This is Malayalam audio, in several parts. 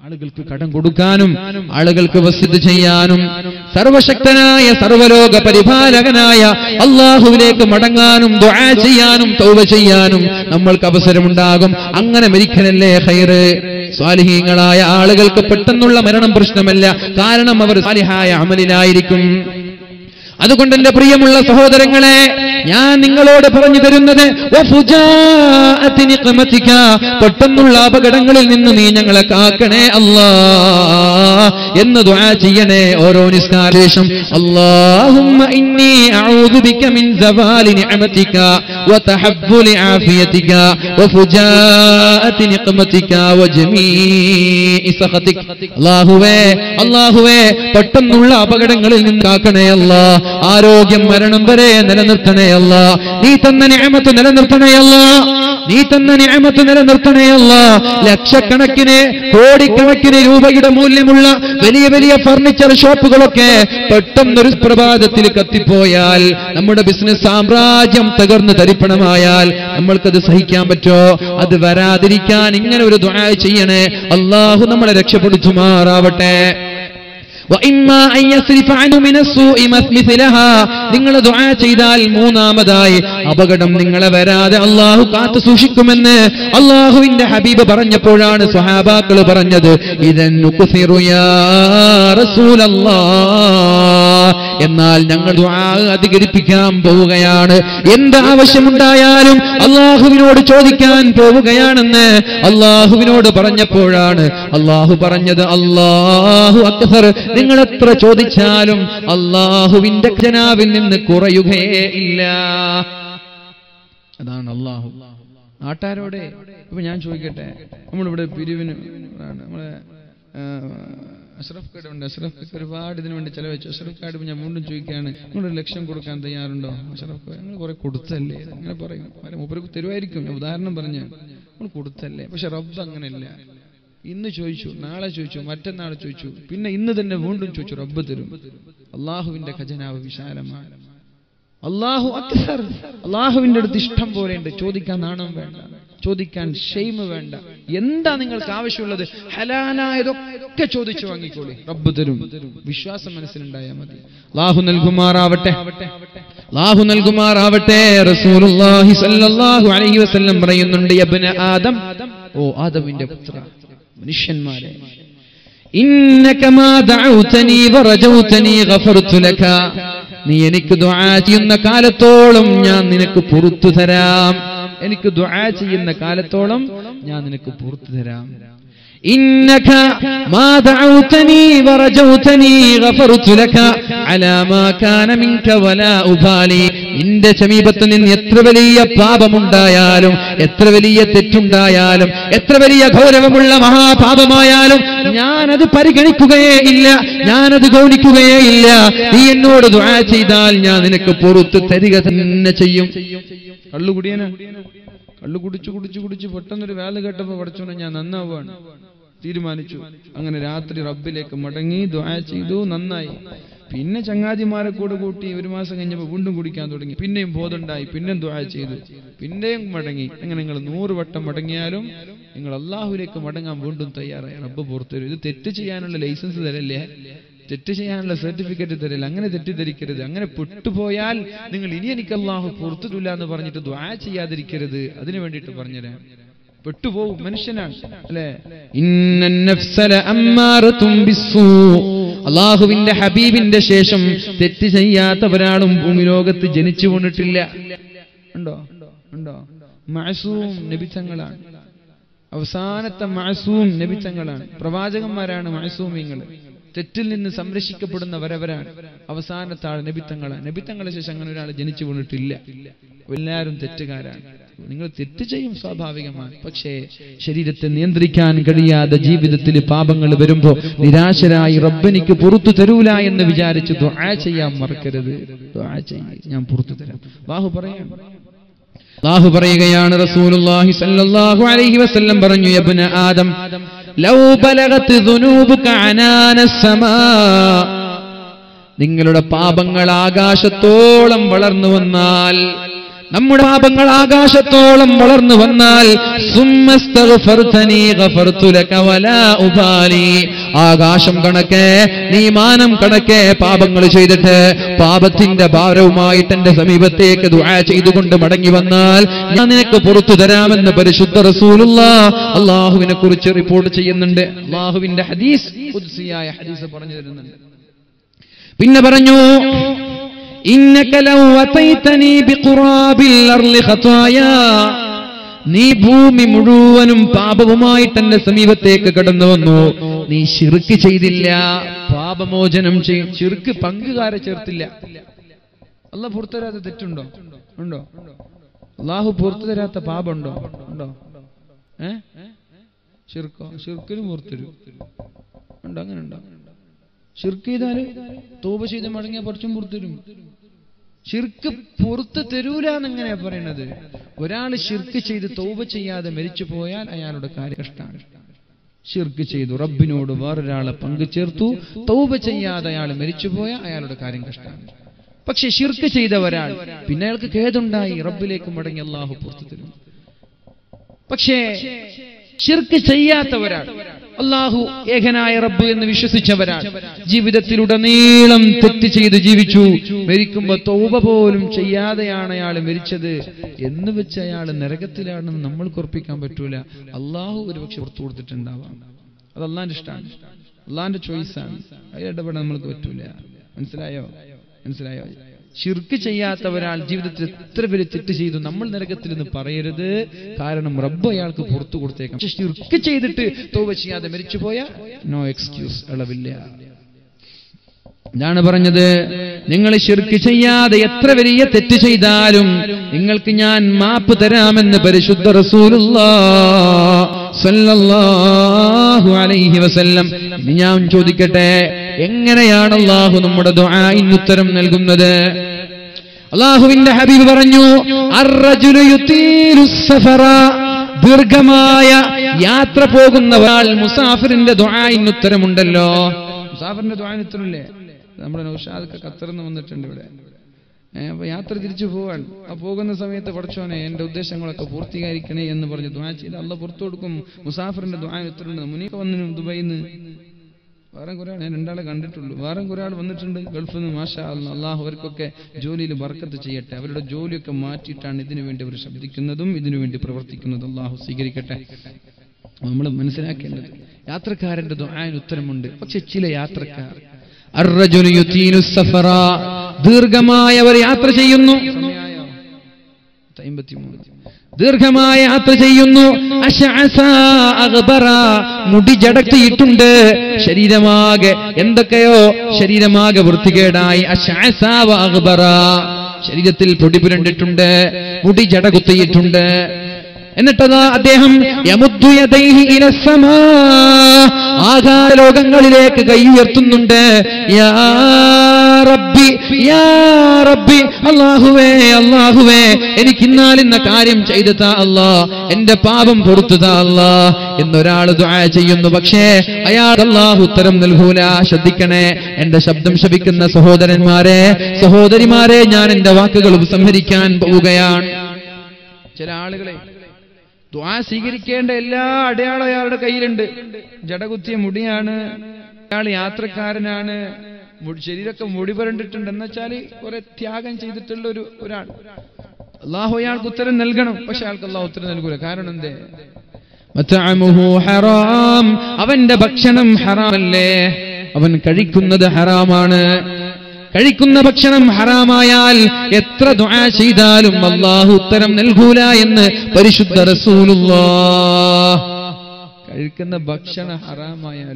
ആളുകൾക്ക് കടം കൊടുക്കാനും ആളുകൾക്ക് വസ്തുത ചെയ്യാനും സർവശക്തനായ സർവലോക പരിപാലകനായ അള്ളാഹുവിലേക്ക് മടങ്ങാനും ദുആ ചെയ്യാനും തൗബ ചെയ്യാനും നമ്മൾക്ക് അവസരമുണ്ടാകും അങ്ങനെ മരിക്കലല്ലേ ഹൈറ് സ്വാലിഹീങ്ങളായ ആളുകൾക്ക് പെട്ടെന്നുള്ള മരണം പ്രശ്നമല്ല കാരണം അവർ സാലിഹായ അമലിലായിരിക്കും അതുകൊണ്ട് എന്റെ പ്രിയമുള്ള സഹോദരങ്ങളെ ഞാൻ നിങ്ങളോട് പറഞ്ഞു തരുന്നത് വഫുജാഅത്തി നിഖ്മതിക. പെട്ടെന്നുള്ള അപകടങ്ങളിൽ നിന്ന് നീ ഞങ്ങളെ കാക്കണേ അല്ലാ എന്ന് ദുആ ചെയ്യണേ ഓരോ നിസ്കാരേശം അല്ലാഹുമ്മ ഇന്നി അഊദു ബിക മിൻ സവാലി നിഅമതിക വതഹബ്ബുലി ആഫിയതിക വഫുജാഅത്തി നിഖ്മതിക വജമീഇ സഖതിക അല്ലാഹുവേ അല്ലാഹുവേ പെട്ടെന്നുള്ള അപകടങ്ങളിൽ നിന്ന് കാക്കണേ അല്ലാ ആരോഗ്യം മരണം വരെ നിലനിർത്തണേ അല്ല നീ തന്ന നിയമത്ത് നിലനിർത്തണേ അല്ല നീ തന്ന നിയമത്ത് നിലനിർത്തണേ അല്ല ലക്ഷക്കണക്കിന് കോടിക്കണക്കിന് രൂപയുടെ മൂല്യമുള്ള വലിയ വലിയ ഫർണിച്ചർ ഷോപ്പുകളൊക്കെ പെട്ടെന്നൊരു പ്രഭാതത്തിൽ കത്തിപ്പോയാൽ നമ്മുടെ ബിസിനസ് സാമ്രാജ്യം തകർന്ന് തരിപ്പണമായാൽ നമ്മൾക്കത് സഹിക്കാൻ പറ്റോ അത് വരാതിരിക്കാൻ ഇങ്ങനെ ഒരു ദുആ ചെയ്യണേ അള്ളാഹു നമ്മളെ രക്ഷപ്പെടുത്തുമാറാവട്ടെ وإما أن يصرف عنه من السوء مثلها നിങ്ങൾ ദുആ ചെയ്താൽ മൂന്നാമതായി അപകടം നിങ്ങളെ വരാതെ അള്ളാഹു കാത്തു സൂക്ഷിക്കുമെന്ന് അള്ളാഹുവിന്റെ ഹബീബ് പറഞ്ഞപ്പോഴാണ് സ്വഹാബാക്കൾ പറഞ്ഞത് ഇതൻ നുക്സിറു യാ റസൂലല്ലാഹ് എന്നാൽ ഞങ്ങൾ ദുആ അധികരിപ്പിക്കാൻ പോവുകയാണ് എന്ത് ആവശ്യമുണ്ടായാലും അള്ളാഹുവിനോട് ചോദിക്കാൻ പോവുകയാണെന്ന് അള്ളാഹുവിനോട് പറഞ്ഞപ്പോഴാണ് അള്ളാഹു പറഞ്ഞത് അള്ളാഹു അക്സർ നിങ്ങൾ എത്ര ചോദിച്ചാലും അള്ളാഹുവിന്റെ ഖജനാവിൽ നിന്ന് കുറയുകയേ ഇല്ല അതാണ് അള്ളാഹു നാട്ടാരോടെ ഇപ്പൊ ഞാൻ ചോദിക്കട്ടെ നമ്മളിവിടെ പിരിവിന് ആണ് നമ്മളെ ആ, അഷ്റഫ് കാർഡ് ഉണ്ട് അഷ്റഫ് കാർഡ് ഒരുപാട് ഇതിനു വേണ്ടി ചെലവഴിച്ചു അഷ്റഫ് കാർഡ് ഇപ്പൊ ഞാൻ വീണ്ടും ചോദിക്കുകയാണ് നിങ്ങളൊരു ലക്ഷം കൊടുക്കാൻ തയ്യാറുണ്ടോ അഷ്റഫ് കാർഡ് നിങ്ങൾ കുറെ കൊടുത്തല്ലേ അങ്ങനെ പറയും അല്ല, മൂപ്പർക്ക് തരുമായിരിക്കും ഞാൻ ഉദാഹരണം പറഞ്ഞ നമ്മൾ കൊടുത്തല്ലേ പക്ഷെ റബ്ബ് അങ്ങനെയല്ല ഇന്ന് ചോദിച്ചു നാളെ ചോദിച്ചു മറ്റന്നാൾ ചോദിച്ചു പിന്നെ ഇന്ന് തന്നെ വീണ്ടും ചോദിച്ചു റബ്ബ് തരും അള്ളാഹുവിന്റെ ഖജനാവ് വിശാലമാണ് അള്ളാഹു അക്സർ അള്ളാഹുവിന്റെ അടുത്ത് ഇഷ്ടം പോലെ ഉണ്ട് ചോദിക്കാൻ നാണം വേണ്ട ചോദിക്കാൻ ഷെയ്മ് വേണ്ട എന്താ നിങ്ങൾക്ക് ആവശ്യമുള്ളത് ഹലാലായതൊക്കെ ചോദിച്ചു വാങ്ങിക്കോളി റബ്ബ് തരും വിശ്വാസം മനസ്സിലുണ്ടായാൽ മതി അള്ളാഹു നൽകുമാറാവട്ടെ അള്ളാഹു നൽകുമാറാവട്ടെ റസൂലുള്ളാഹി സ്വല്ലല്ലാഹു അലൈഹി വസല്ലം പറയുന്നുണ്ട് യബ്ന ആദം ഓ ആദമിന്റെ പുത്ര മനുഷ്യന്മാരെ ഇന്നക മാ ദഅൗതനി വറജൗതനി ഗഫർതു ലക നീ എനിക്ക് ദുആ ചെയ്യുന്ന കാലത്തോളം ഞാൻ നിനക്ക് പുറത്തു തരാം എനിക്ക് ദുആ ചെയ്യുന്ന കാലത്തോളം ഞാൻ നിനക്ക് പുറത്തു തരാം إنك ما دعوتني ورجوتني غفرت لك على ما كان منك ولا أبالي നിന്റെ സമീപത്ത് നിന്ന് എത്ര വലിയ പാപമുണ്ടായാലും എത്ര വലിയ തെറ്റുണ്ടായാലും എത്ര വലിയ ഗൗരവമുള്ള മഹാപാപമായാലും ഞാനത് പരിഗണിക്കുകയേ ഇല്ല ഞാനത് ഗൗനിക്കുകയേ ഇല്ല നീ എന്നോട് ദുആ ചെയ്താൽ ഞാൻ നിനക്ക് പുറത്ത് തരിക തന്നെ ചെയ്യും കള്ളുകുടിയന കള്ളു കുടിച്ചു കുടിച്ചു കുടിച്ചു പെട്ടെന്നൊരു വേല കേട്ടപ്പോ പഠിച്ചോണ്ട് ഞാൻ നന്നാവാണ് തീരുമാനിച്ചു അങ്ങനെ രാത്രി റബ്ബിലേക്ക് മടങ്ങി ദുആ ചെയ്തു നന്നായി പിന്നെ ചങ്ങാതിമാരെ കൂടെ കൂട്ടി ഒരു മാസം കഴിഞ്ഞപ്പോൾ വീണ്ടും കുടിക്കാൻ തുടങ്ങി പിന്നെയും ബോധമുണ്ടായി പിന്നെയും ദുആ ചെയ്തു പിന്നെയും മടങ്ങി അങ്ങനെ നിങ്ങൾ നൂറ് വട്ടം മടങ്ങിയാലും നിങ്ങൾ അള്ളാഹുലേക്ക് മടങ്ങാൻ വീണ്ടും തയ്യാറായി റബ്ബ് പുറത്തു വരും ഇത് തെറ്റ് ചെയ്യാനുള്ള ലൈസൻസ് തരല്ലേ തെറ്റ് ചെയ്യാനുള്ള സർട്ടിഫിക്കറ്റ് തരില്ല അങ്ങനെ തെറ്റിദ്ധരിക്കരുത് അങ്ങനെ പെട്ടുപോയാൽ നിങ്ങൾ ഇനി എനിക്ക് അള്ളാഹു പുറത്തില്ല എന്ന് പറഞ്ഞിട്ട് ദ്വാ ചെയ്യാതിരിക്കരുത് അതിനു വേണ്ടിയിട്ട് പറഞ്ഞുതരാം പെട്ടുപോകും മനുഷ്യനാണ് അല്ലെ അള്ളാഹുവിന്റെ ഹബീബിന്റെ ശേഷം തെറ്റ് ചെയ്യാത്ത ഒരാളും ഭൂമി ലോകത്ത് ജനിച്ചു കൊണ്ടിട്ടില്ല ഉണ്ടോ ഉണ്ടോ മഅസൂം നബിത്തങ്ങളാണ് അവസാനത്തെ മഅസൂം നബിത്തങ്ങളാണ് പ്രവാചകന്മാരാണ് മഅസൂമിങ്ങൾ തെറ്റിൽ നിന്ന് സംരക്ഷിക്കപ്പെടുന്നവരവരാണ് അവസാനത്തെ ആൾ നബിത്തങ്ങളാണ് നബിത്തങ്ങളെ ശേഷം അങ്ങനെ ഒരാൾ ജനിച്ചു വീണിട്ടില്ല എല്ലാവരും തെറ്റുകാരാണ് നിങ്ങൾ തെറ്റ് ചെയ്യും സ്വാഭാവികമാണ് പക്ഷേ ശരീരത്തെ നിയന്ത്രിക്കാൻ കഴിയാതെ ജീവിതത്തിൽ പാപങ്ങൾ വരുമ്പോ നിരാശരായി റബ്ബനിക്ക് പുറത്തു തരൂല എന്ന് വിചാരിച്ച് ദുആ ചെയ്യാൻ മറക്കരുത് ദുആ ചെയ്യ് ഞാൻ പുറത്തു തരാം ബാഹു പറയാം അള്ളാഹു പറയുകയാണ് റസൂലുള്ളാഹി സ്വല്ലല്ലാഹു അലൈഹി വസല്ലം പറഞ്ഞു യബ്ന ആദം ലൗ ബലഗത് ദുനൂബുക അനാന സമാ നിങ്ങളുടെ പാപങ്ങൾ ആകാശത്തോളം വളർന്നു വന്നാൽ നമ്മുടെ പാപങ്ങൾ ആകാശത്തോളം വളർന്നു വന്നാൽ സുമ്മസ്തഗ്ഫർതനീ ഗഫർതു ലക വലാ ഉബാലി ആകാശം കണക്കെ നീ മാനം കണക്കെ പാപങ്ങൾ ചെയ്തിട്ട് പാപത്തിന്റെ ഭാരവുമായിട്ട് എന്റെ സമീപത്തേക്ക് ദുആ ചെയ്തുകൊണ്ട് മടങ്ങി വന്നാൽ ഞാൻ നിനക്ക് പുറത്തു തരാമെന്ന് പരിശുദ്ധ റസൂലുള്ള അള്ളാഹുവിനെ കുറിച്ച് റിപ്പോർട്ട് ചെയ്യുന്നുണ്ട് അള്ളാഹുവിന്റെ ഹദീസ് ഖുദ്സിയായ ഹദീസ് പറഞ്ഞു തരുന്നുണ്ട് പിന്നെ പറഞ്ഞു ഇന്നക ലൗ അതൈതനി ബിഖുറാബിൽ അർളി ഖതായാ നീ ഭൂമി മുഴുവനും പാപവുമായിട്ട് എന്റെ സമീപത്തേക്ക് കടന്നു വന്നു നീ ശിർക്ക് ചെയ്തില്ല പാപമോചനം ചെയ്യും ശിർക്ക് പങ്കുകാരെ ചേർത്തില്ല അല്ല പുറത്തു തരാത്ത തെറ്റുണ്ടോ ഉണ്ടോ അള്ളാഹു പുറത്തു തരാത്ത പാപമുണ്ടോ ഉണ്ടോ ഏ ഷിർക്കോ ഷിർക്കിനും പുറത്തരും ഉണ്ടോ അങ്ങനെ ഉണ്ടോ ഷിർക്ക് ചെയ്താല് തോപ ചെയ്ത് മടങ്ങിയ കുറച്ചും പുറത്തരും ഷിർക്ക് പുറത്ത് തരൂല എന്നെങ്ങനെയാ പറയണത് ഒരാൾ ഷിർക്ക് ചെയ്ത് തോപ ചെയ്യാതെ മരിച്ചു പോയാൽ അയാളുടെ കാര്യം കഷ്ടാണ് ഷിർക്ക് ചെയ്തു റബ്ബിനോട് വേറൊരാളെ പങ്കു ചേർത്തു തൗബ ചെയ്യാതെ അയാൾ മരിച്ചുപോയ അയാളുടെ കാര്യം കഷ്ടാണ് പക്ഷെ ഷിർക്ക് ചെയ്ത ഒരാൾ പിന്നെ അയാൾക്ക് ഖേദുണ്ടായി റബ്ബിലേക്ക് മടങ്ങി അള്ളാഹു പുറത്തു തരും പക്ഷേ ഷിർക്ക് ചെയ്യാത്ത ഒരാൾ അള്ളാഹു ഏകനായ റബ്ബ് എന്ന് വിശ്വസിച്ചവരാൾ ജീവിതത്തിലുടനീളം തെറ്റ് ചെയ്ത് ജീവിച്ചു മരിക്കുമ്പോ തോപ പോലും ചെയ്യാതെയാണ് അയാൾ മരിച്ചത് എന്ന് വെച്ച് അയാൾ നരകത്തിലാണെന്ന് നമ്മൾക്ക് ഉറപ്പിക്കാൻ പറ്റൂല അള്ളാഹു ഒരുപക്ഷെ പുറത്തു കൊടുത്തിട്ടുണ്ടാവാം അത് അള്ളാന്റെ ഇഷ്ടമാണ് അള്ളാന്റെ ചോയ്സാണ് അതിൽ ഇടപെടാൻ നമ്മൾക്ക് പറ്റൂല മനസ്സിലായോ മനസ്സിലായോ ഷിർക്ക് ചെയ്യാത്ത ഒരാൾ ജീവിതത്തിൽ എത്ര പേര് തെറ്റ് ചെയ്തു നമ്മൾ നരകത്തിൽ നിന്ന് പറയരുത് കാരണം റബ്ബ് അയാൾക്ക് പുറത്തു കൊടുത്തേക്കാം പക്ഷെ ഷിർക്ക് ചെയ്തിട്ട് തോവ ചെയ്യാതെ മരിച്ചുപോയ നോ എക്സ്ക്യൂസ് ഇളവില്ല ഇതാണ് പറഞ്ഞത് നിങ്ങൾ ഷിർക്ക് ചെയ്യാതെ എത്ര വലിയ തെറ്റ് ചെയ്താലും നിങ്ങൾക്ക് ഞാൻ മാപ്പ് തരാമെന്ന് പരിശുദ്ധ റസൂലുള്ളാഹു അലൈഹി വസല്ലം ഇനി ഞാൻ ചോദിക്കട്ടെ എങ്ങനെയാണ് അള്ളാഹു നമ്മുടെ ദുആഇന് ഉത്തരം നൽകുന്നത് അള്ളാഹുവിന്റെ ഹബീബ് പറഞ്ഞു അർറജുലു യുതീലു സഫറ ദീർഘമായ യാത്ര പോകുന്ന ഒരാൾ മുസാഫിറിന്റെ ദുആഇന് ഉത്തരമുണ്ടല്ലോ മുസാഫിറിന്റെ ദുആഇന് ഉത്തരമില്ലേ നമ്മുടെ നൗഷാദ് ഖത്തറിൽ നിന്ന് വന്നിട്ടുണ്ട് ഇവിടെ ഏ, അപ്പൊ യാത്ര തിരിച്ചു പോവാൻ ആ പോകുന്ന സമയത്ത് പഠിച്ചോനെ എന്റെ ഉദ്ദേശങ്ങളൊക്കെ പൂർത്തീകരിക്കണേ എന്ന് പറഞ്ഞ് ദ്വാ ചെയ്ത് അല്ല പുറത്തു കൊടുക്കും മുസാഫിറിന്റെ ദ്വാ ഉത്തരമുണ്ട് മുനീക്ക് വന്നു ദുബൈന്ന് വേറെ കുറെ ആൾ ഞാൻ രണ്ടാളെ കണ്ടിട്ടുള്ളൂ വേറെ കുറെ ആൾ വന്നിട്ടുണ്ട് ഗൾഫിൽ നിന്ന് മാഷാ അല്ലാ, അള്ളാഹു അവർക്കൊക്കെ ജോലിയിൽ ബർക്കത്ത് ചെയ്യട്ടെ അവരുടെ ജോലിയൊക്കെ മാറ്റിയിട്ടാണ് ഇതിനു വേണ്ടി അവർ ശബ്ദിക്കുന്നതും ഇതിനു വേണ്ടി പ്രവർത്തിക്കുന്നതും അള്ളാഹു സ്വീകരിക്കട്ടെ നമ്മൾ മനസ്സിലാക്കേണ്ടത് യാത്രക്കാരന്റെ ദുആന് ഉത്തരമുണ്ട് പക്ഷെ ചില യാത്രക്കാർ അർറജുലു യുതീനു സഫറ ദീർഘമായ അവർ യാത്ര ചെയ്യുന്നു ദീർഘമായ യാത്ര ചെയ്യുന്നു അശഅസ അഗ്ബറ മുടി ജടത്തിയിട്ടുണ്ട് ശരീരമാകെ എന്തൊക്കെയോ ശരീരമാകെ വൃത്തികേടായി അശഅസ വ അഗ്ബറ ശരീരത്തിൽ പൊടി പുരണ്ടിട്ടുണ്ട് മുടി ജട കുത്തിയിട്ടുണ്ട് എന്നിട്ടതാ അദ്ദേഹം യമുദ്ദു യദൈഹി ഇലസ്സമാ ആകാശലോകങ്ങളിലേക്ക് കൈ ഉയർത്തുന്നുണ്ട് യാ റബ്ബി യാ റബ്ബി അല്ലാഹുവേ അല്ലാഹുവേ എനിക്ക് ഇന്നാലിന്ന കാര്യം ചെയ്തു താ അല്ലാ എന്റെ പാപം പൊറത്തു താ അല്ലാ എന്നൊരാൾ ദുആ ചെയ്യുന്നു പക്ഷേ അയാൾ അല്ലാഹു ഉത്തരം നൽകൂല ശ്രദ്ധിക്കണേ എന്റെ ശബ്ദം ശപിക്കുന്ന സഹോദരന്മാരെ സഹോദരിമാരെ ഞാൻ എന്റെ വാക്കുകൾ ഉപസംഹരിക്കാൻ പോവുകയാണ് ചില ആളുകളെ ദ്വാ സ്വീകരിക്കേണ്ട എല്ലാ അടയാളം അയാളുടെ കയ്യിലുണ്ട് ജടകുത്തിയ മുടിയാണ് അയാൾ യാത്രക്കാരനാണ് മുടി- ശരീരമൊക്കെ മുടി പുരണ്ടിട്ടുണ്ട് എന്നുവെച്ചാൽ കുറെ ത്യാഗം ചെയ്തിട്ടുള്ള ഒരു ഒരാൾ അള്ളാഹു അയാൾക്ക് ഉത്തരം നൽകണം പക്ഷെ അയാൾക്ക് അള്ളാഹു ഉത്തരം നൽകൂല കാരണം എന്തേ മത്അമുഹു ഹറാം അവന്റെ ഭക്ഷണം ഹറാമല്ലേ അവൻ കഴിക്കുന്നത് ഹറാമാണ് കഴിക്കുന്ന ഭക്ഷണം ഹറാമായാൽ എത്ര ദുആ ചെയ്താലും അള്ളാഹു ഉത്തരം നൽകൂല എന്ന് പരിശുദ്ധ റസൂലുള്ളാഹ് കഴിക്കുന്ന ഭക്ഷണം ഹറാമായാൽ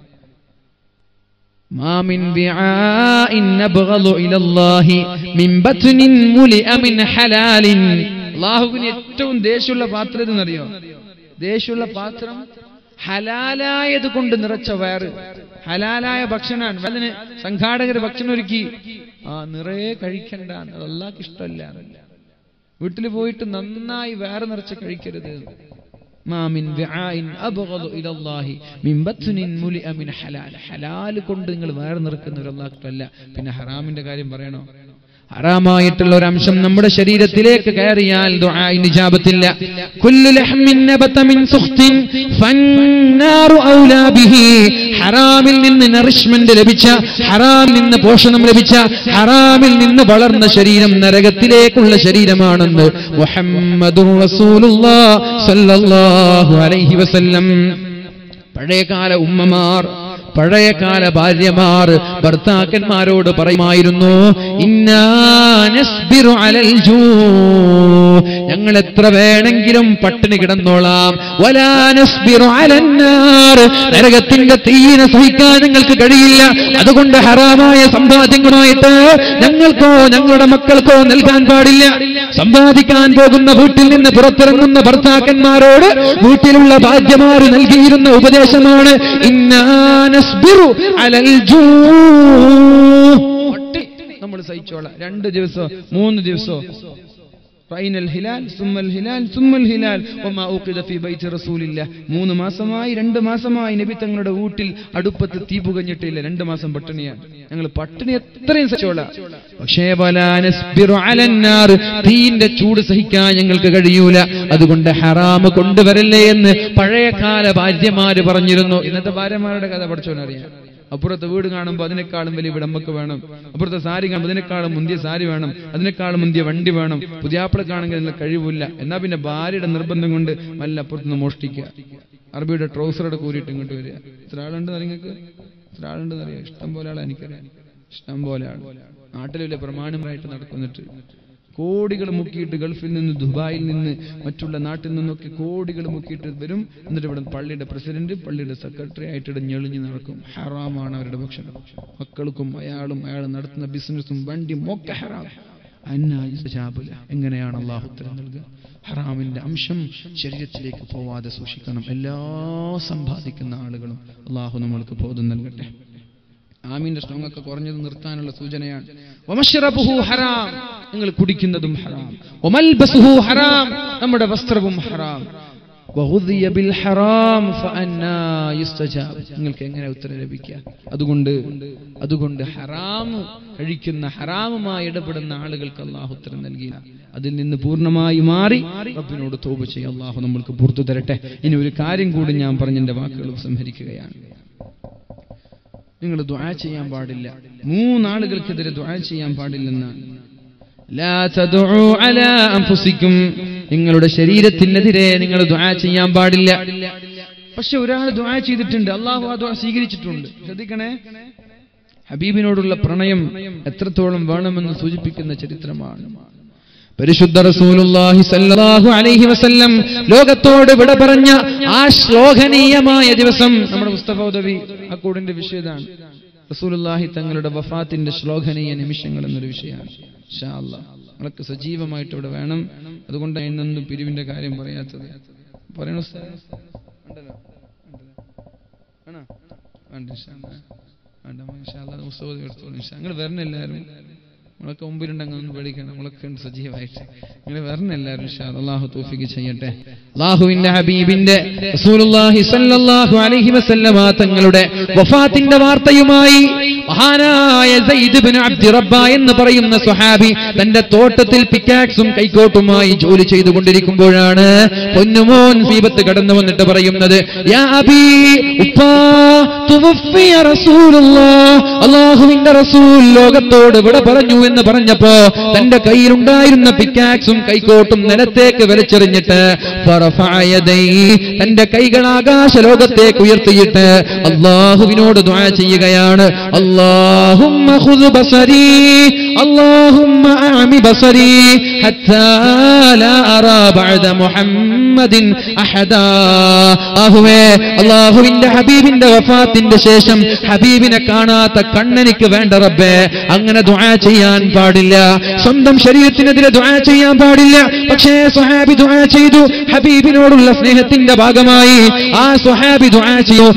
ما من وعاء نبغض إلى الله من بطن ملئ من حلال അള്ളാഹുവിന് ഏറ്റവും ദേഷ്യമുള്ള പാത്രം ഇതെന്നറിയോ ദേഷ്യമുള്ള പാത്രം ഹലാലായത് കൊണ്ട് നിറച്ച വയറ് ഹലാലായ ഭക്ഷണമാണ് അതിന് സംഘാടകർ ഭക്ഷണം ഒരുക്കി ആ നിറയെ കഴിക്കണ്ട അത് അള്ളാഹ്ക്ക് ഇഷ്ടമല്ല വീട്ടിൽ പോയിട്ട് നന്നായി വേറെ നിറച്ച് കഴിക്കരുത് മാമിൻ വിആഇൻ അബ്ഗദു ഇലല്ലാഹി മിൻ ബത്നിൻ മുലിഅ മിൻ ഹലാൽ ഹലാൽ കൊണ്ട് നിങ്ങൾ വേറെ നിറക്കുന്ന ഒരു അല്ലാഹ് ഇഷ്ടമല്ല പിന്നെ ഹറാമിന്റെ കാര്യം പറയണോ ഹറാമായിട്ടുള്ള ഒരു അംശം നമ്മുടെ ശരീരത്തിലേക്ക് കയറിയാൽ ദുആഇന് ഇജാബത്തില്ല കുല്ലു ലഹ്മിൻ നബത മിൻ സുഖ്തിൻ ഫന്നാറു ഔലാ ബിഹി ഹറാമിൽ നിന്ന് നറിഷ്മെന്റ് ലഭിച്ച ഹറാമിൽ നിന്ന് പോഷണം ലഭിച്ച ഹറാമിൽ നിന്ന് വളർന്ന ശരീരം നരകത്തിലേക്കുള്ള ശരീരമാണെന്ന് മുഹമ്മദുർ റസൂലുള്ളാഹ് സ്വല്ലല്ലാഹു അലൈഹി വസല്ലം പഴയകാല ഉമ്മമാർ പഴയകാല ഭാര്യമാർ ഭർത്താക്കന്മാരോട് പറയുമായിരുന്നു ഇന്നാ നസ്ബിറു അലൽ ജൂ ഞങ്ങൾ എത്ര വേണമെങ്കിലും പട്ടിണി കിടന്നോളാം വലാ നസ്ബിറു അലന്നാർ നരകത്തിന്റെ തീയിനെ സഹിക്കാൻ ഞങ്ങൾക്ക് കഴിയില്ല അതുകൊണ്ട് ഹറാമായ സമ്പാദ്യങ്ങളുമായിട്ട് ഞങ്ങൾക്കോ ഞങ്ങളുടെ മക്കൾക്കോ നൽകാൻ പാടില്ല സമ്പാദിക്കാൻ പോകുന്ന വീട്ടിൽ നിന്ന് പുറത്തിറങ്ങുന്ന ഭർത്താക്കന്മാരോട് വീട്ടിലുള്ള ഭാഗ്യമാര് നൽകിയിരുന്ന ഉപദേശമാണ് ഇന്നാനസ്ബിറു അലൽ ജൂ നമ്മൾ സഹിച്ചോളാം രണ്ട് ദിവസമോ മൂന്ന് ദിവസമോ റൈനൽ ഹിലാൽ സുമ്മൽ ഹിലാൽ സുമ്മൽ ഹിലാൽ വമാ ഊഖിദ ഫീ ബൈത്തി റസൂലില്ല മൂന്ന് മാസമായി രണ്ട് മാസമായി നബി തങ്ങളുടെ വീട്ടിൽ അടുപ്പത്ത് തീ പുകഞ്ഞിട്ടില്ല രണ്ട് മാസം പട്ടിണിയാണ് ഞങ്ങൾ പട്ടിണി എത്രയും സഹിച്ചോളാം പക്ഷേ വലാ നസ്ബിറു അലന്നാർ തീന്റെ ചൂട് സഹിക്കാൻ ഞങ്ങൾക്ക് കഴിയൂല അതുകൊണ്ട് ഹറാമ് കൊണ്ടുവരല്ലേ എന്ന് പഴയകാല ഭാര്യമാര് പറഞ്ഞിരുന്നു ഇന്നത്തെ ഭാര്യമാരുടെ കഥ പഠിച്ചോനറിയാം അപ്പുറത്തെ വീട് കാണുമ്പോൾ അതിനേക്കാളും വലിയ വീട് നമുക്ക് വേണം അപ്പുറത്തെ സാരി കാണുമ്പോൾ അതിനേക്കാളും മുന്തിയ സാരി വേണം അതിനേക്കാളും മുന്തിയ വണ്ടി വേണം പുതിയാപ്പിളക്കാണെങ്കിൽ അതിനുള്ള കഴിവില്ല എന്നാ പിന്നെ ഭാര്യയുടെ നിർബന്ധം കൊണ്ട് വല്ല അപ്പുറത്തുനിന്ന് മോഷ്ടിക്കുക അറബിയുടെ ട്രൗസറുടെ കൂരിയിട്ട് ഇങ്ങോട്ട് വരിക ഇത്ര ആളുണ്ട് നിങ്ങൾക്ക് ഇത്ര ആളുണ്ടെന്ന് അറിയാം ഇഷ്ടം പോലെ ആളെ എനിക്കറിയാം ഇഷ്ടം പോലെ ആൾ നാട്ടിൽ വലിയ പ്രമാണമായിട്ട് നടക്കുന്നിട്ട് കോടികൾ മുക്കിയിട്ട് ഗൾഫിൽ നിന്ന് ദുബായിൽ നിന്ന് മറ്റുള്ള നാട്ടിൽ നിന്നൊക്കെ കോടികൾ മുക്കിയിട്ട് വരും എന്നിട്ട് ഇവിടെ പള്ളിയുടെ പ്രസിഡന്റ് പള്ളിയുടെ സെക്രട്ടറി ആയിട്ട് ഇവിടെ ഞെളിഞ്ഞ് നടക്കും ഹറാമാണ് അവരുടെ ഭക്ഷണം മക്കൾക്കും അയാളും അയാൾ നടത്തുന്ന ബിസിനസ്സും വണ്ടിയും ഒക്കെ ഹറാം അന്നാജാബുല എങ്ങനെയാണ് അള്ളാഹു ഉത്തരം നൽകുക ഹറാമിന്റെ അംശം ശരീരത്തിലേക്ക് പോവാതെ സൂക്ഷിക്കണം എല്ലാ സമ്പാദിക്കുന്ന ആളുകളും അള്ളാഹു നമ്മൾക്ക് ബോധം നൽകട്ടെ ആമീന്റെ സ്ട്രോങ് ഒക്കെ കുറഞ്ഞത് നിർത്താനുള്ള സൂചനയാണ് വമശ്റബുഹു ഹറാം നിങ്ങൾ കുടിക്കുന്നതും ഹറാം വമൽബസുഹു ഹറാം നമ്മുടെ വസ്ത്രവും ഹറാം വഹുദിയ ബിൽ ഹറാം ഫഅന്നാ യുസ്തജാബ് നിങ്ങൾക്ക് എങ്ങനെ ഉത്തരം ലഭിക്കുക അതുകൊണ്ട് അതുകൊണ്ട് ഹറാം കഴിക്കുന്ന ഹറാമുമായി ഇടപെടുന്ന ആളുകൾക്ക് അള്ളാഹു ഉത്തരം നൽകിയില്ല അതിൽ നിന്ന് പൂർണ്ണമായി മാറി റബ്ബിനോട് തോപ ചെയ്യ അള്ളാഹു നമ്മൾക്ക് പുറത്തു തരട്ടെ ഇനി ഒരു കാര്യം കൂടി ഞാൻ പറഞ്ഞെന്റെ വാക്കുകൾ സംഹരിക്കുകയാണ് നിങ്ങൾ ദുആ ചെയ്യാൻ പാടില്ല മൂന്നാളുകൾക്കെതിരെ ദുആ ചെയ്യാൻ പാടില്ലെന്നാണ് ലാ തദ്ഉ അലാ അൻഫുസിക്കും നിങ്ങളുടെ ശരീരത്തിനെതിരെ നിങ്ങൾ ദുആ ചെയ്യാൻ പാടില്ല പക്ഷെ ഒരാൾ ദുആ ചെയ്തിട്ടുണ്ട് അള്ളാഹു ആ ദുആ സ്വീകരിച്ചിട്ടുണ്ട് ശ്രദ്ധിക്കണേ ഹബീബിനോടുള്ള പ്രണയം എത്രത്തോളം വേണമെന്ന് സൂചിപ്പിക്കുന്ന ചരിത്രമാണ് പരിശുദ്ധ റസൂലുള്ളാഹി സല്ലല്ലാഹു അലൈഹി വസല്ലം ലോകത്തോട് വിട പറഞ്ഞ ആ ശ്ലോകനീയമായ ദിവസം നമ്മുടെ മുസ്തഫ ഉദവി ആ കൂടിന്റെ വിഷയം ഇതാണ് റസൂലുള്ളാഹി തങ്ങളുടെ വഫാത്തിന്റെ ശ്ലോകനീയ നിമിഷങ്ങൾ എന്നൊരു വിഷയമാണ് ഇൻഷാ അല്ലാഹ് നമ്മളൊക്കെ സജീവമായിട്ട് ഇവിടെ വേണം അതുകൊണ്ട് ഇന്നൊന്നും പിരിവിന്റെ കാര്യം പറയാത്തത് പറയണ ഉസ്താദ്? ഉണ്ടല്ലോ? ഉണ്ടല്ലോ? വേണോ? വേണ്ട ഇൻഷാ അല്ലാഹ്. വേണ്ട ഇൻഷാ അല്ലാഹ് മുസ്തഫ എടുത്തോളൂ ഇൻഷാ നിങ്ങൾ വരണം എല്ലാവരും നമ്മളൊക്കെ മുമ്പിലുണ്ടെങ്കിൽ ഒന്ന് പേടിക്കണം നമ്മളൊക്കെ ഉണ്ട് സജീവമായിട്ട് നിങ്ങൾ വരണം എല്ലാവരും ഇൻഷാ അല്ലാഹ്. അള്ളാഹു തൗഫീഖ് ചെയ്യട്ടെ അള്ളാഹുവിന്റെ ഹബീബിന്റെ റസൂലുള്ളാഹി സ്വല്ലല്ലാഹു അലൈഹി വസല്ലമ തങ്ങളുടെ വഫാത്തിന്റെ വാർത്തയുമായി മഹാനായ സയ്യിദ് ഇബ്നു അബ്ദി റബ്ബ എന്ന് പറയുന്ന സ്വഹാബി തന്റെ തോട്ടത്തിൽ പിക്കാക്സും കൈക്കോട്ടുമായി ജോലി ചെയ്തുകൊണ്ടിരിക്കുമ്പോഴാണ് പൊന്നുമോൻ സീബത്ത് കടന്നു വന്നിട്ട് പറയുന്നത് യാ അബീ ഉപ്പാ തുവഫിയ റസൂലുള്ളാഹ് അല്ലാഹുവിന്റെ റസൂൽ ലോകത്തോട് വിട പറഞ്ഞു എന്ന് പറഞ്ഞപ്പോ തന്റെ കയ്യിലുണ്ടായിരുന്ന പിക്കാക്സും കൈക്കോട്ടും നിലത്തേക്ക് വലിച്ചെറിഞ്ഞിട്ട് ഫറഫഅ യദൈഹി, തന്റെ കൈകൾ ആകാശ ലോകത്തേക്ക് ഉയർത്തിയിട്ട് അള്ളാഹുവിനോട് ദുആ ചെയ്യുകയാണ് അല്ലാഹുമ്മ ഖുദ് ബസരി അല്ലാഹുമ്മ അഅമി ബസരി ഹത്താ ലാ അറാ ബഅദ മുഹമ്മദിൻ അഹദാ അല്ലാഹുവേ അല്ലാഹുവിന്റെ ഹബീബിന്റെ വഫാത്തിന്റെ ശേഷം ഹബീബിനെ കാണാത്ത കണ്ണെനിക്ക് വേണ്ട റബ്ബേ അങ്ങനെ ദുആ ചെയ്യാൻ പാടില്ല സ്വന്തം ശരീരത്തിനെതിരെ ദുആ ചെയ്യാൻ പാടില്ല പക്ഷേ സ്വഹാബി ദുആ ചെയ്തു ഹബീബിനോടുള്ള സ്നേഹത്തിന്റെ ഭാഗമായി ആ സ്വഹാബി ദുആ ചെയ്തു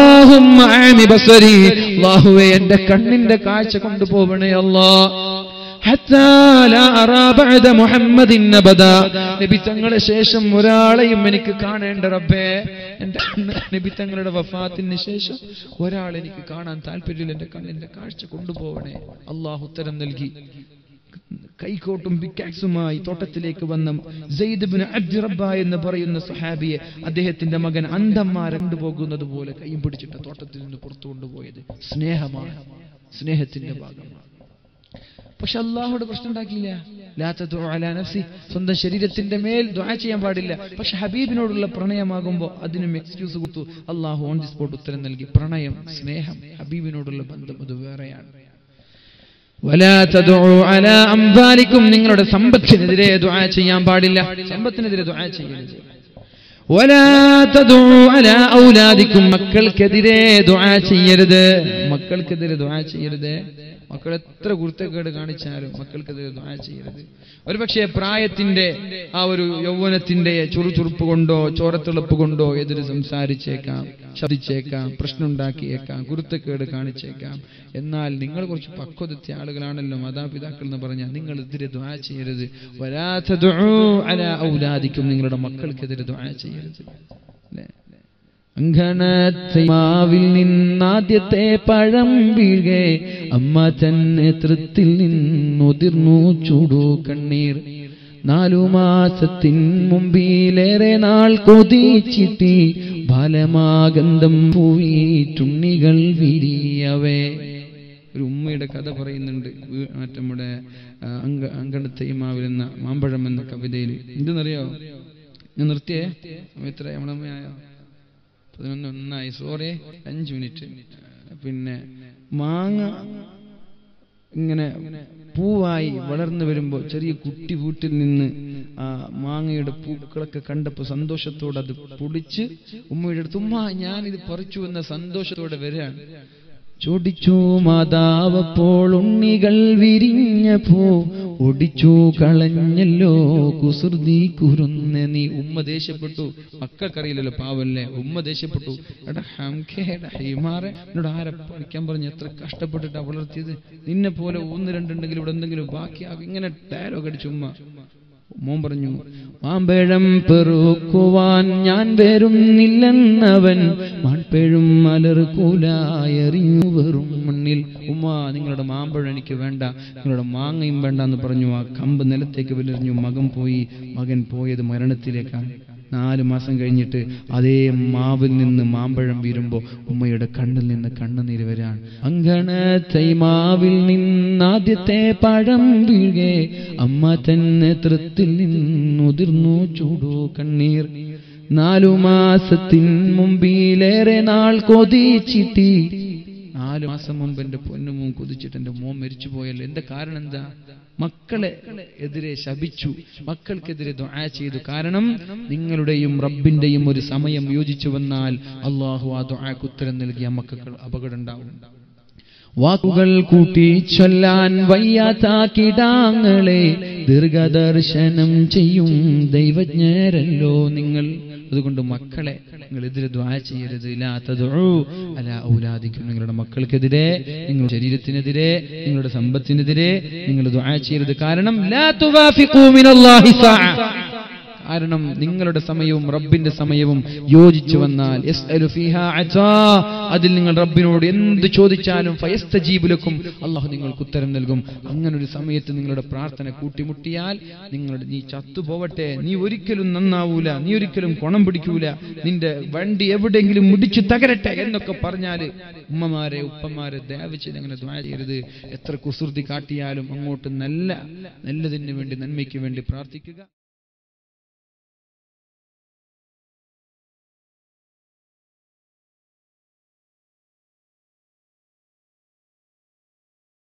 അല്ലാഹുമ്മ ആമി ബസരി അല്ലാഹുവേ എന്റെ കണ്ണിന്റെ കാഴ്ച കൊണ്ടുപോവണേ അല്ലാ ഹത്താ ലാ അറാ ബഅദ മുഹമ്മദിൻ അബദാ. നബി തങ്ങളെ ശേഷം ഒരാളെയും എനിക്ക് കാണേണ്ട റബ്ബേ എന്റെ കണ്ണ് നബി തങ്ങളുടെ വഫാത്തിന് ശേഷം ഒരാൾ എനിക്ക് കാണാൻ താല്പര്യമില്ല എന്റെ കണ്ണിന്റെ കാഴ്ച കൊണ്ടുപോകണേ അള്ളാഹു ഉത്തരം നൽകി കൈക്കോട്ടും പിക്കാക്സുമായി തോട്ടത്തിലേക്ക് വന്ന സെയ്ദ് ബിൻ അബ്ദി റബ്ബ എന്ന് പറയുന്ന സഹാബിയെ അദ്ദേഹത്തിന്റെ മകൻ അന്ധന്മാരെ കൊണ്ടുപോകുന്നത് പോലെ കൈയും പിടിച്ചിട്ട് തോട്ടത്തിൽ നിന്ന് പുറത്തു കൊണ്ടുപോയത് സ്നേഹമാണ് സ്നേഹത്തിന്റെ ഭാഗമാണ് പക്ഷെ അള്ളാഹുടെ പ്രശ്നം ഉണ്ടാക്കിയില്ല ലാ തദ്ഉ അലാ നഫ്സി സ്വന്തം ശരീരത്തിന്റെ മേൽ ദുആ ചെയ്യാൻ പാടില്ല പക്ഷെ ഹബീബിനോടുള്ള പ്രണയമാകുമ്പോൾ അതിനും എക്സ്ക്യൂസ് കൊടുത്തു അള്ളാഹു ഓൺ ദി സ്പോട്ട് ഉത്തരം നൽകി പ്രണയം സ്നേഹം ഹബീബിനോടുള്ള ബന്ധം അത് വേറെയാണ് വലാ തദ്ഉ അലാ അംവാലിക്കും നിങ്ങളുടെ സമ്പത്തിനെതിരെ ദുആ ചെയ്യാൻ പാടില്ല സമ്പത്തിനെതിരെ ദുആ ചെയ്യരുത് വലാ തദ്ഉ അലാ ഔലാദിക്കും മക്കൾക്കെതിരെ ദുആ ചെയ്യരുത് മക്കൾക്കെതിരെ ദുആ ചെയ്യരുത് മക്കൾ എത്ര കുരുത്തക്കേട് കാണിച്ചാലും മക്കൾക്കെതിരെ ദുആ ചെയ്യരുത് ഒരുപക്ഷെ പ്രായത്തിന്റെ ആ ഒരു യൗവനത്തിന്റെ ചുറുചുറുപ്പ് കൊണ്ടോ ചോരത്തിളപ്പ് കൊണ്ടോ എതിര് സംസാരിച്ചേക്കാം ശബ്ദിച്ചേക്കാം പ്രശ്നമുണ്ടാക്കിയേക്കാം കുരുത്തക്കേട് കാണിച്ചേക്കാം എന്നാൽ നിങ്ങൾ കുറച്ച് പക്വതെത്തിയ ആളുകളാണല്ലോ മാതാപിതാക്കൾ എന്ന് പറഞ്ഞാൽ നിങ്ങൾ എതിരെ ദ്വാ ചെയ്യരുത് വരാത്ത അല ഔലാദിക്കും നിങ്ങളുടെ മക്കൾക്കെതിരെ ദ്വാ ചെയ്യരുത് അല്ലേ അങ്കണത്തൈമാവിൽ നിന്നാദ്യത്തെ പഴം വീഴെ അമ്മ തൻ നേതൃത്വത്തിൽ നിന്നുതിർന്നു ചൂടു കണ്ണീർ നാലു മാസത്തിൻ മുമ്പിലേറെ നാൾ കൊതിച്ചിട്ടി ബാലമാഗന്ധം പൂവിറ്റുണ്ണികൾ വിരിയവേ ഒരു ഉമ്മയുടെ കഥ പറയുന്നുണ്ട് വീ- മറ്റേ നമ്മുടെ ആ, അങ്ക അങ്കണത്തൈമാവിൽ എന്ന മാമ്പഴം എന്ന കവിതയിൽ എന്തെന്നറിയോ ഞാൻ നിർത്തിയേ എത്ര നമ്മുടെ അമ്മയായോ പതിനൊന്ന് ഒന്നായി സോറി അഞ്ച് മിനിറ്റ് പിന്നെ മാങ്ങ ഇങ്ങനെ പൂവായി വളർന്നു വരുമ്പോൾ ചെറിയ കുട്ടി വീട്ടിൽ നിന്ന് ആ മാങ്ങയുടെ പൂക്കളൊക്കെ കണ്ടപ്പോൾ സന്തോഷത്തോടെ അത് പൊടിച്ച് ഉമ്മയുടെ അടുത്ത് ഉമ്മ ഞാനിത് പറിച്ചു എന്ന സന്തോഷത്തോടെ വരികയാണ് ചോദിച്ചു മാതാവപ്പോൾ ഉണ്ണികൾ വിരിഞ്ഞപ്പോ ഒടിച്ചു കളഞ്ഞല്ലോ കുസൃതി കുരുന്ന നീ ഉമ്മ ദേഷ്യപ്പെട്ടു മക്കൾക്കറിയില്ലല്ലോ പാവല്ലേ ഉമ്മ ദേഷ്യപ്പെട്ടു എടാ ഹംഖേ, എടാ ഹൈമാറെ എന്നോട് ആരെ പഠിക്കാൻ പറഞ്ഞ് എത്ര കഷ്ടപ്പെട്ടിട്ടാ വളർത്തിയത് നിന്നെ പോലെ ഒന്ന് രണ്ടുണ്ടെങ്കിൽ ഇവിടെ എന്തെങ്കിലും ബാക്കിയാകും ഇങ്ങനെ ഡയലോഗ് അടിച്ചു ഉമ്മ മോൻ പറഞ്ഞു മാമ്പഴം പെറുക്കുവാൻ ഞാൻ വരുന്നില്ലെന്നവൻ മാൺപേഴും മലർക്കൂലായെറിഞ്ഞു വെറും മണ്ണിൽ ഉമ്മ നിങ്ങളുടെ മാമ്പഴം എനിക്ക് വേണ്ട നിങ്ങളുടെ മാങ്ങയും വേണ്ട എന്ന് പറഞ്ഞു ആ കമ്പ് നിലത്തേക്ക് വിലെറിഞ്ഞു മകൻ പോയി മകൻ പോയത് മരണത്തിലേക്കാണ് നാല് മാസം കഴിഞ്ഞിട്ട് അതേ മാവിൽ നിന്ന് മാമ്പഴം വീരുമ്പോൾ ഉമ്മയുടെ കണ്ണിൽ നിന്ന് കണ്ണുനീര് വരാണ് അങ്കണത്തൈ മാവിൽ നിന്നാദ്യത്തെ പഴം വീഴെ അമ്മ തന്നെ തൃത്തിൽ നിന്നുതിർന്നു ചൂടു കണ്ണീർ നാലു മാസത്തിൻ മുമ്പിലേറെ നാൾ കൊതിച്ചിട്ടി നാലു മാസം മുമ്പ് എന്റെ പൊന്നുമോൻ കൊതിച്ചിട്ട് എന്റെ മോൻ മരിച്ചു പോയല്ലോ എന്റെ കാരണം എന്താ മക്കളെ എതിരെ ശപിച്ചു മക്കൾക്കെതിരെ ദുആ ചെയ്തു കാരണം നിങ്ങളുടെയും റബ്ബിന്റെയും ഒരു സമയം യോജിച്ചു വന്നാൽ അള്ളാഹു ആ ദുആക്ക് ഉത്തരം നൽകിയ മക്കൾ അപകടം ഉണ്ടാവും വാക്കുകൾ കൂട്ടി ചൊല്ലാൻ വയ്യാത്ത കിടാങ്ങളെ ദീർഘദർശനം ചെയ്യും ദൈവജ്ഞരല്ലോ നിങ്ങൾ അതുകൊണ്ട് മക്കളെ നിങ്ങൾ എതിരെ ദ്വാ ചെയ്യരുത് ലാ തദ്ഉ അലാ ഔലാദിക്കും നിങ്ങളുടെ മക്കൾക്കെതിരെ നിങ്ങളുടെ ശരീരത്തിനെതിരെ നിങ്ങളുടെ സമ്പത്തിനെതിരെ നിങ്ങൾ ദ്വാ ചെയ്യരുത് കാരണം ലാ തുവാഫിഖൂ മിനല്ലാഹി സാഅ കാരണം നിങ്ങളുടെ സമയവും റബ്ബിന്റെ സമയവും യോജിച്ചു വന്നാൽ യസ്അലു ഫീഹാ അതാ അതിൽ നിങ്ങൾ റബ്ബിനോട് എന്ത് ചോദിച്ചാലും ഫയസ്തജീബുലക്കും അള്ളാഹു നിങ്ങൾക്ക് ഉത്തരം നൽകും അങ്ങനെ ഒരു സമയത്ത് നിങ്ങളുടെ പ്രാർത്ഥന കൂട്ടിമുട്ടിയാൽ നിങ്ങളുടെ നീ ചത്തുപോവട്ടെ നീ ഒരിക്കലും നന്നാവൂല നീ ഒരിക്കലും കുണം പിടിക്കൂല നിന്റെ വണ്ടി എവിടെയെങ്കിലും മുടിച്ചു തകരട്ടെ എന്നൊക്കെ പറഞ്ഞാല് ഉമ്മമാരെ ഉപ്പമാരെ ദയവിച്ച് അങ്ങനെ ദ്വാ ചെയ്യരുത് എത്ര കുസൃതി കാട്ടിയാലും അങ്ങോട്ട് നല്ല നല്ലതിന് വേണ്ടി നന്മയ്ക്ക് വേണ്ടി പ്രാർത്ഥിക്കുക